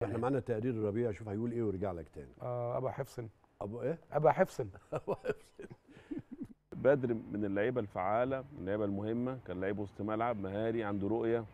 احنا معانا تقرير الربيع شوف هيقول ايه ويرجع لك تاني آه ابا حفصن ابو ايه ابا حفصن بدر من اللعيبه الفعاله من اللعيبه المهمه كان لعيب وسط ملعب مهاري عنده رؤيه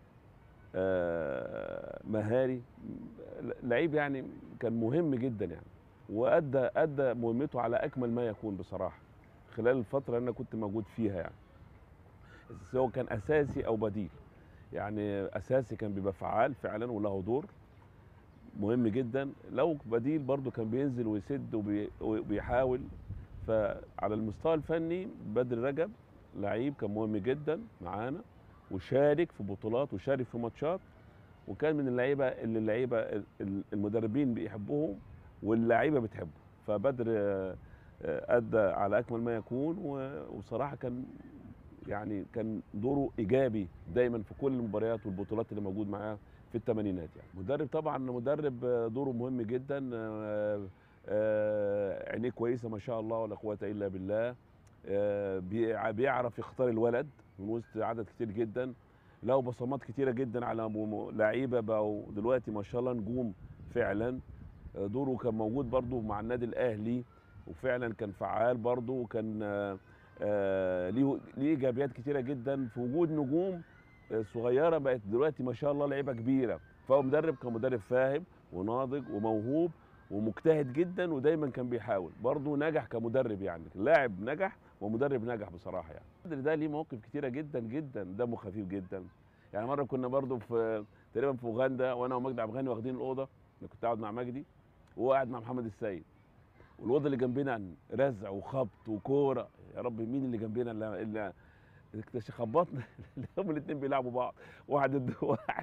آه، مهاري لعيب يعني كان مهم جدا يعني وادى ادى مهمته على اكمل ما يكون بصراحه خلال الفتره اللي انا كنت موجود فيها يعني سواء كان اساسي او بديل يعني اساسي كان بيبقى فعال فعلا وله دور مهم جدا لو بديل برضه كان بينزل ويسد وبي- وبيحاول فعلى المستوى الفني بدر رجب لعيب كان مهم جدا معانا وشارك في بطولات وشارك في ماتشات وكان من اللعيبه اللي اللعيبه ال- المدربين بيحبوهم واللعيبه بتحبه فبدر آه، آه، ادى على اكمل ما يكون و- وصراحه كان يعني كان دوره ايجابي دايما في كل المباريات والبطولات اللي موجود معاه في الثمانينات يعني مدرب طبعا مدرب آه، دوره مهم جدا آه، آه، عينيه كويسه ما شاء الله ولا قوه الا بالله آه، بيع- بيعرف يختار الولد من وسط عدد كتير جدا له بصمات كتيره جدا على م- م- لعيبه بقوا دلوقتي ما شاء الله نجوم فعلا آه، دوره كان موجود برضو مع النادي الاهلي وفعلا كان فعال برضو وكان آه، آه، ليه ليه ايجابيات كتيره جدا في وجود نجوم آه، صغيره بقت دلوقتي ما شاء الله لعيبه كبيره فهو مدرب كان مدرب فاهم وناضج وموهوب ومجتهد جدا ودايما كان بيحاول برضه نجح كمدرب يعني لاعب نجح ومدرب نجح بصراحه يعني بدر ده ليه مواقف كتيره جدا جدا دمه خفيف جدا يعني مره كنا برضه في تقريبا في اوغندا وانا ومجدي عبد الغني واخدين الاوضه انا كنت قاعد مع مجدي وهو قاعد مع محمد السيد والاوضه اللي جنبنا رزع وخبط وكوره يا رب مين اللي جنبنا اللي, اللي اكتشف خبطنا هم الاثنين بيلعبوا بعض واحد ضد واحد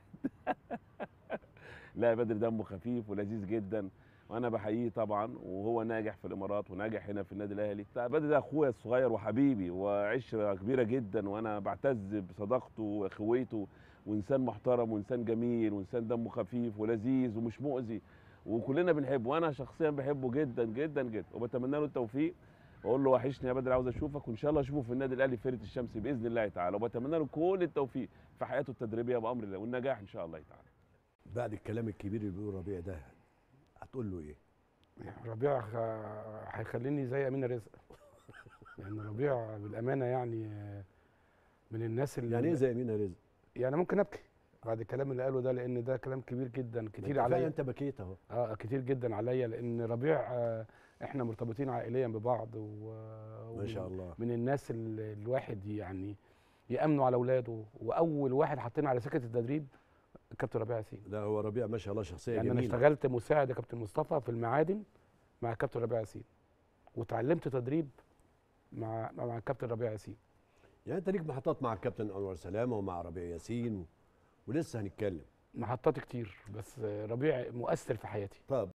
لا بدر دمه خفيف ولذيذ جدا وانا بحييه طبعا وهو ناجح في الامارات وناجح هنا في النادي الاهلي لا، بدر ده اخويا الصغير وحبيبي وعشره كبيره جدا وانا بعتز بصداقته واخويته وانسان محترم وانسان جميل وانسان دمه خفيف ولذيذ ومش مؤذي وكلنا بنحبه وانا شخصيا بحبه جدا جدا جدا وبتمنى له التوفيق واقول له وحشني يا بدر عاوز اشوفك وان شاء الله اشوفه في النادي الاهلي في فرقه الشمس باذن الله تعالى وبتمنى له كل التوفيق في حياته التدريبيه بامر الله والنجاح ان شاء الله تعالى بعد الكلام الكبير اللي بيقوله ربيع ده هتقول له ايه ربيع خ- هيخليني زي امين رزق يعني ربيع بالامانه يعني آه، من الناس اللي يعني ايه زي مين يا رزق يعني ممكن ابكي بعد الكلام اللي قاله ده لان ده كلام كبير جدا كتير أنت فعلا عليا انت بكيت اهو اه كتير جدا عليا لان ربيع آه احنا مرتبطين عائليا ببعض و ما شاء الله من الناس اللي الواحد يعني يامنوا على اولاده واول واحد حطينا على سكه التدريب الكابتن ربيع ياسين لا هو ربيع ما شاء الله شخصيه يعني انا جميله اشتغلت مساعد يا كابتن مصطفى في المعادن مع الكابتن ربيع ياسين وتعلمت تدريب مع مع الكابتن ربيع ياسين يعني انت ليك محطات مع الكابتن انور سلامه ومع ربيع ياسين و... ولسه هنتكلم محطات كتير بس ربيع مؤثر في حياتي طب